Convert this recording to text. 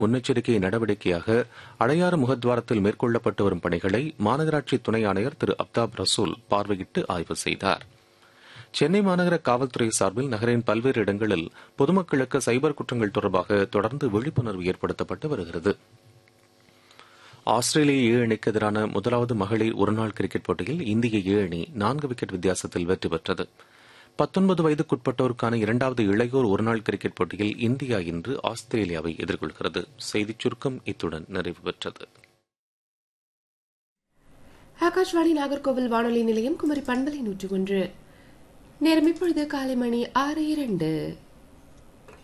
முன்னெச்சரிக்கை நடவடிக்கையாக அடையாறு முகத்வாரத்தில் மேற்கொள்ளப்பட்டு வரும் பணிகளை மாநகராட்சி துணை ஆணையர் திரு அப்தாப் ரசூல் பார்வையிட்டு ஆய்வு செய்தார் சென்னை மாநகர காவல்துறை சார்பில் நகரின் பல்வேறு இடங்களில் பொதுமக்களுக்கு சைபர் குற்றங்கள் தொடர்பாக தொடர்ந்து விழிப்புணர்வு ஏற்படுத்தப்பட்டு வருகிறது ஆஸ்திரேலிய ஏ அணிக்கு எதிரான முதலாவது மகளிர் ஒருநாள் கிரிக்கெட் போட்டியில் இந்திய ஏ அணி நான்கு விக்கெட் வித்தியாசத்தில் வெற்றி பெற்றது பத்தொன்பது வயதுக்குட்பட்டோருக்கான இரண்டாவது இளையோர் ஒருநாள் கிரிக்கெட் போட்டியில் இந்தியா இன்று ஆஸ்திரேலியாவை எதிர்கொள்கிறது செய்திச் சுருக்கம் இத்துடன் நிறைவு பெற்றது ஆகாஷ்வாணி நாகர்கோவில் வானொலி நிலையம் குமரி பண்பலை நூற்று ஒன்று நேரம் இப்பொழுது காலை மணி ஆறு இரண்டு